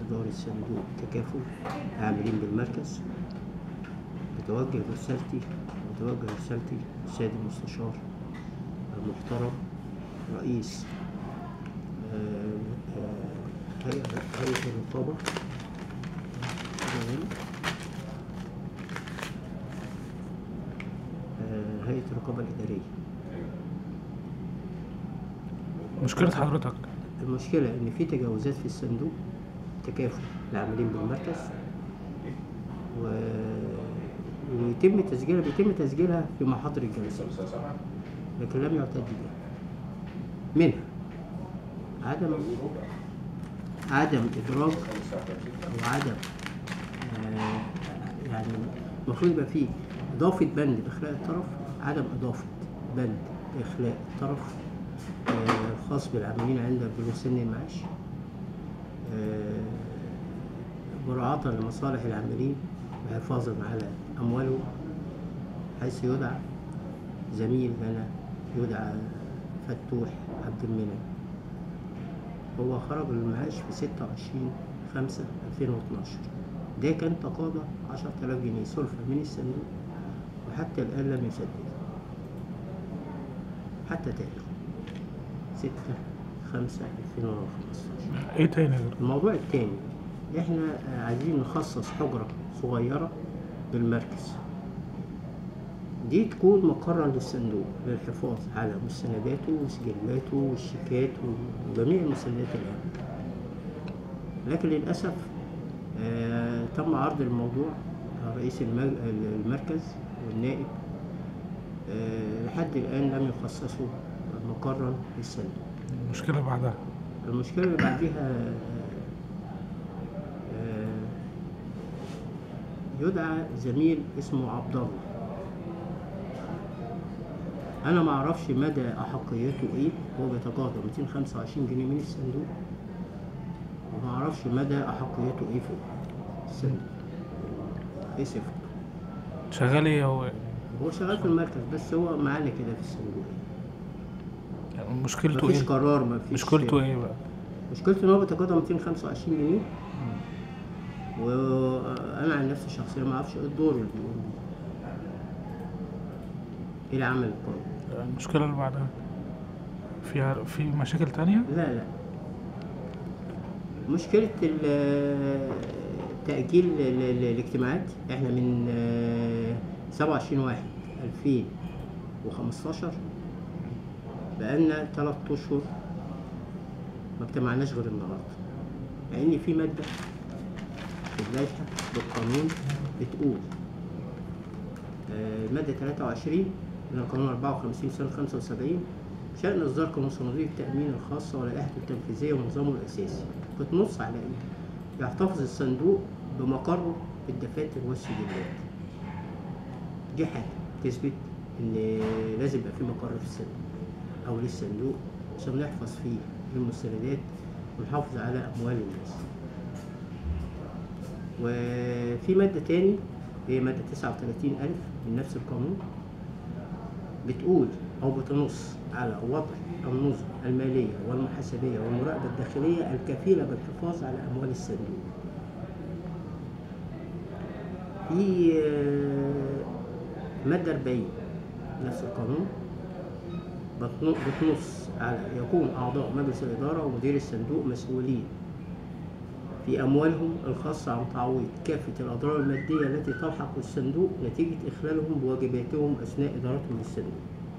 إدارة صندوق تكافل عاملين بالمركز بتوجه رسالتي بتوجه رسالتي للسيد المستشار المحترم رئيس آه، آه، هيئة هيئة الرقابة تمام. آه، هيئة الرقابة الإدارية مشكلة حضرتك المشكلة إن في تجاوزات في الصندوق تكافل العاملين بالمركز و... ويتم تسجيلها بيتم تسجيلها في محاضر الجلسات لكن لم يعتد بها منها عدم عدم إدراك أو عدم آه يعني المفروض يبقى فيه إضافة بند بإخلاء الطرف عدم إضافة بند بإخلاء الطرف آه، خاص بالعاملين عند بلوغ سن المعاش آه، مراعاة لمصالح العاملين وحفاظا على أموالهم حيث يدعى زميل لنا يدعى فتوح عبد المنعم هو خرج المعاش في ستة وعشرين خمسة ألفين واتناشر ده كان تقاضى عشرة آلاف جنيه سلفة من الصندوق وحتى الآن لم يسدد حتى تاريخه ستة خمسة ألفين وخمستاشر ايه تاني غير الموضوع التاني احنا آه، عايزين نخصص حجرة صغيرة بالمركز دي تكون مقرا للصندوق للحفاظ على مستنداته وسجلاته والشيكات وجميع المستندات الأهم لكن للأسف آه تم عرض الموضوع على رئيس المج- المركز والنائب آه لحد الآن لم يخصصوا مقرا للصندوق المشكلة بعدها المشكلة اللي بعديها آه، يدعى زميل اسمه عبد الله أنا ما أعرفش مدى أحقيته إيه هو بيتقاضى 225 جنيه من الصندوق وما أعرفش مدى أحقيته إيه في الصندوق إيه صفته شغال ايه هو هو شغال في المركز بس هو معانا كده في الصندوق يعني مشكلته مفيش ايه قرار مفيش مشكلته ايه بقى مشكلته ان هو بيتقاضى 225 جنيه وانا عن نفسي شخصيا ما اعرفش ايه الدور اللي بيقوم بيه ايه العمل القائم المشكلة اللي بعدها فيها في مشاكل تانية لا لا مشكلة ال- تأجيل ال- ال- الاجتماعات احنا من آه، 27 واحد 2015 بقالنا تلات أشهر ما اجتمعناش غير النهارده مع ان في مادة في اللائحة بالقانون بتقول آه، المادة 23 من القانون 54 سنة 75 شأن إصدار قانون صناديق التأمين الخاصة ولائحته التنفيذية ونظامه الأساسي بتنص على إيه؟ يحتفظ الصندوق بمقره في الدفاتر والسجلات دي حاجة تثبت إن لازم يبقى في مقر في الصندوق أو للصندوق عشان نحفظ فيه المستندات ونحافظ على أموال الناس وفي مادة تاني هي مادة 39 ألف من نفس القانون بتقول أو بتنص على وضع النظم المالية والمحاسبية والمراقبة الداخلية الكفيلة بالحفاظ على أموال الصندوق. في آه، مادة 40 نفس القانون بتن- بتنص على يكون أعضاء مجلس الإدارة ومدير الصندوق مسؤولين في أموالهم الخاصة عن تعويض كافة الأضرار المادية التي تلحق الصندوق نتيجة إخلالهم بواجباتهم أثناء إدارتهم للصندوق.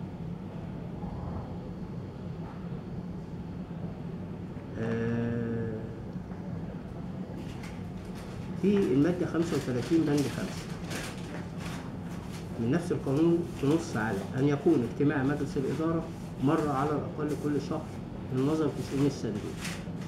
آه، في المادة 35 بند 5 من نفس القانون تنص على أن يكون اجتماع مجلس الإدارة مرة على الأقل كل شهر للنظر في شؤون الصندوق